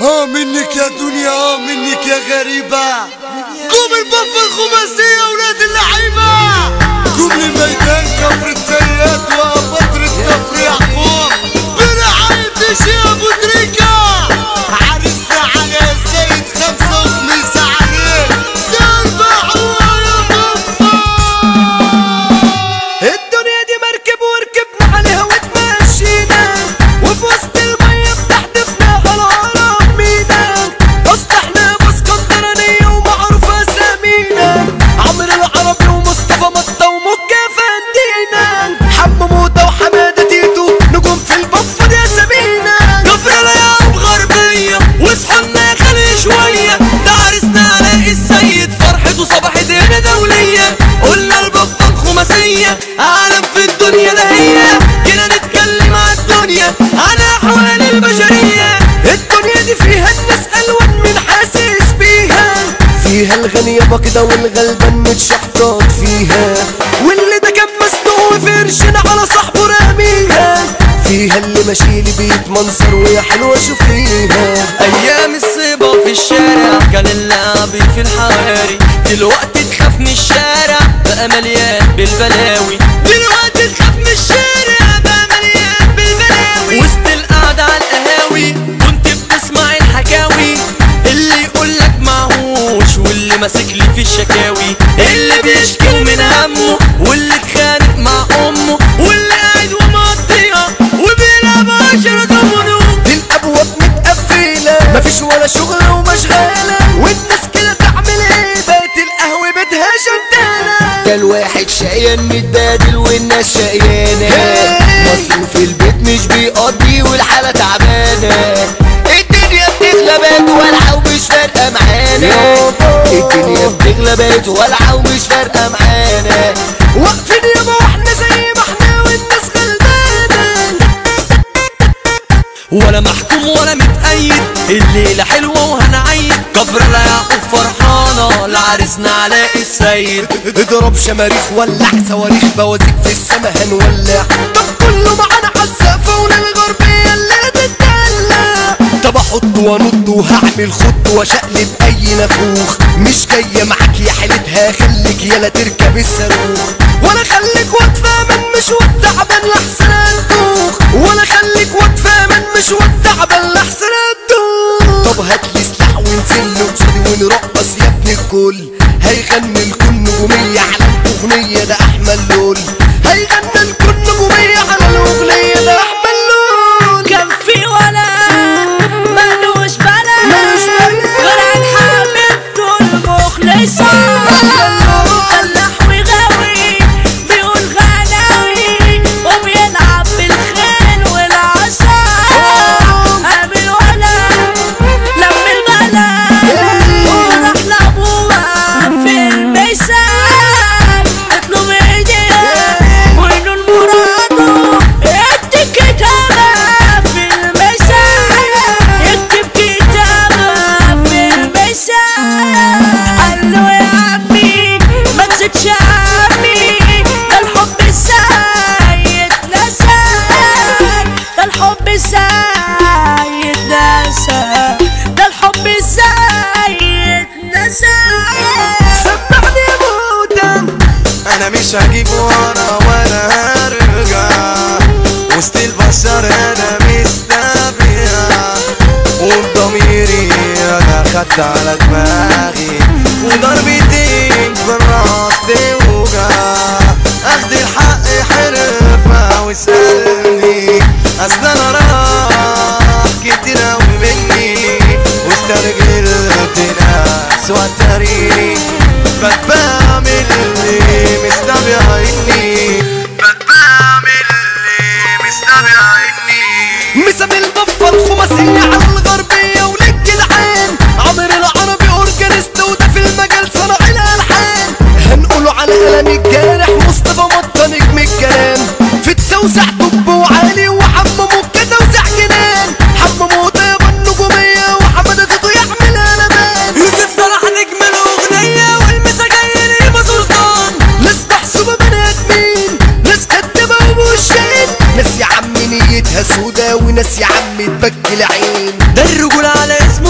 اه منك يا دنيا اه منك يا غريبة قوم البفة الخماسية ولاد اللعيبة قوم لميدان كفر السياد وفترة كفر يعقوب برعاية الشيخ ابو تريكة عرسنا على السيد خمسة وخميسة عليه سربع يا بفة الدنيا دي مركب وركبنا عليها وتمشينا وفي وسط المية بتحدفنا على هرم مينا اصل احنا اسكندرانية ومعروف اسامينا عمرو العربي ومصطفى مطة ومكة فندينا حمو موتة وحمادة تيتو نجوم في البفة دي اسامينا كفر العيال غربية واصحوا لنا يا خلي شوية ده عرسنا على السيد فرحته صباحت هنا دولية قلنا البفة الخماسية عالم في الدنيا ده هي جينا نتكلم عن الدنيا عن احوال البشرية الدنيا دي فيها الناس الوان من حاسس بيها فيها الغني يابا كده والغلبان متشحطط فيها واللي ده كان مسنوق وفرشنا على صاحبه راميها فيها اللي ماشي لي بيتمنظر ويا حلوة شوفيها ايام الصيبة في الشارع كان اللعب في الحواري دلوقتي تخاف من الشارع بقى مليان بالبلاوي دلوقتي تخاف من الشارع بقى مليان بالبلاوي وسط القعدة على القهاوي كنت بتسمع الحكاوي اللي يقولك معهوش واللي ماسك لي في الشكاوي اللي بيشكي من همه واللي اتخانق مع امه واللي قاعد ومقضيها وبيلعب عشرة دومينو الابواب متقفله مفيش ولا شغل ومشغله والناس كده تعمل ايه بقت القهوه بيتها شنتانه ده الواحد شقيان متبادل والناس شقيانة مصروف البيت مش بيقضي والحالة تعبانة الدنيا بتغلى بقت والعة ومش فارقة معانا الدنيا بتغلى بقت والعة ومش فارقة معانا واقفين يابا واحنا زي ما احنا والناس غلبانه ولا محكوم ولا متأيد الليلة حلوة وهنعيد كفر العياقوب فرحانة لعرسنا علاء السيد اضرب شماريخ ولع صواريخ بوازيك في السما هنولع طب كله معانا عالسقف وللغربية اللي تتدلع طب احط وانط وهعمل خط واشقلب اي نافوخ مش جاية معاك يا حيلتها خليك يلا تركب الصاروخ ولا خليك واتفاهم مش والتعبان لحسن انتوخ ولا خليك واتفاهم مش والتعبان لحسن انتوخ طب هاتلي سلاح ونزل قصادي ونرقص يا ابن الكل هيغني الكل نجومية على الأغنية ده أحمد لول هيغني الكل نجومية على الأغنية ده أحمد لول كان في ولا مالوش بلا مالوش بلا. غير حبيبته المخلصة فلاح وغاوي بيقول غناوي وبيلعب بالخيل والعصا قابل ولا لم البلا وراح لابوها في الميسان اطلب ايديها وينو المراده يكتب كتابة في الميسان يكتب كتابة في الميسان قال له يا عمي ما تزيدش يا عمي ده الحب السيد نساك ده الحب السيد نساك ده الحب السيد نساك سمعني يا موتى انا مش هجيب ورا ولا هرجع وسط البشر انا مستبيع وبضميري انا خدت على دماغي وضربتين في الراس توجع اخد الحق حرفة واسألني اصل انا راح كتير اوي مني واسترجلت ناس وتريني بقت بعمل اللي مستبيعني بقت بعمل اللي مستبيعني مسام البفة الخماسية على الغربية وللجدعان عمرو العربي اورجانيست وده في المجال صنع الالحان هنقوله على قلم الجارح مصطفى مطة نجم الكلام في التوزيع طب وعالي وحممه كتوزيع جنان حممه طيب النجومية وحمد تيتو يعمل قلبان يوسف صلاح نجم الأغنية والمسا جاي ريما سلطان ناس محسوبة بني ادمين ناس كدابة ومشين ناس يا عم نيتها سودا وناس يا عم تبكي العين ده الرجولة على اسم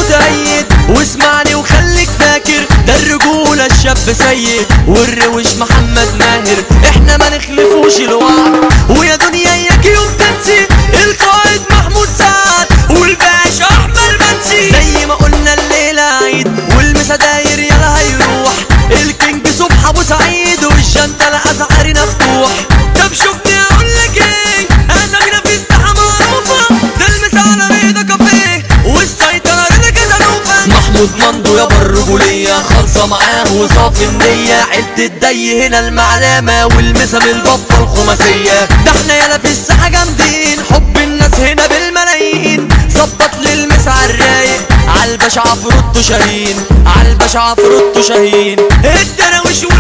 الشاب سيد والروش محمد ماهر احنا ما نخلفوش الوعد ويا دنيا اياك يوم تنسي القائد محمود سعد والباشا احمد منسي زي ما قلنا الليلة عيد والمسا داير يلا هيروح الكينج صبح ابو سعيد والجنتلة ازعري مفتوح طب شوفني اقول لك ايه اسامينا في الساحة معروفة ده المسا على رضا كافيه والسيطرة رضا كازانوفا محمود مندو يابا الرجولية خالصة معاه وصافي النية عيلة الدي هنا المعلمة والمسا من البفة الخماسية ده احنا يالا في الساحة جامدين حب الناس هنا بالملايين ظبط للمسا عالرايق عالباشا عفروتو شاهين عالباشا عفروتو شاهين الدراويش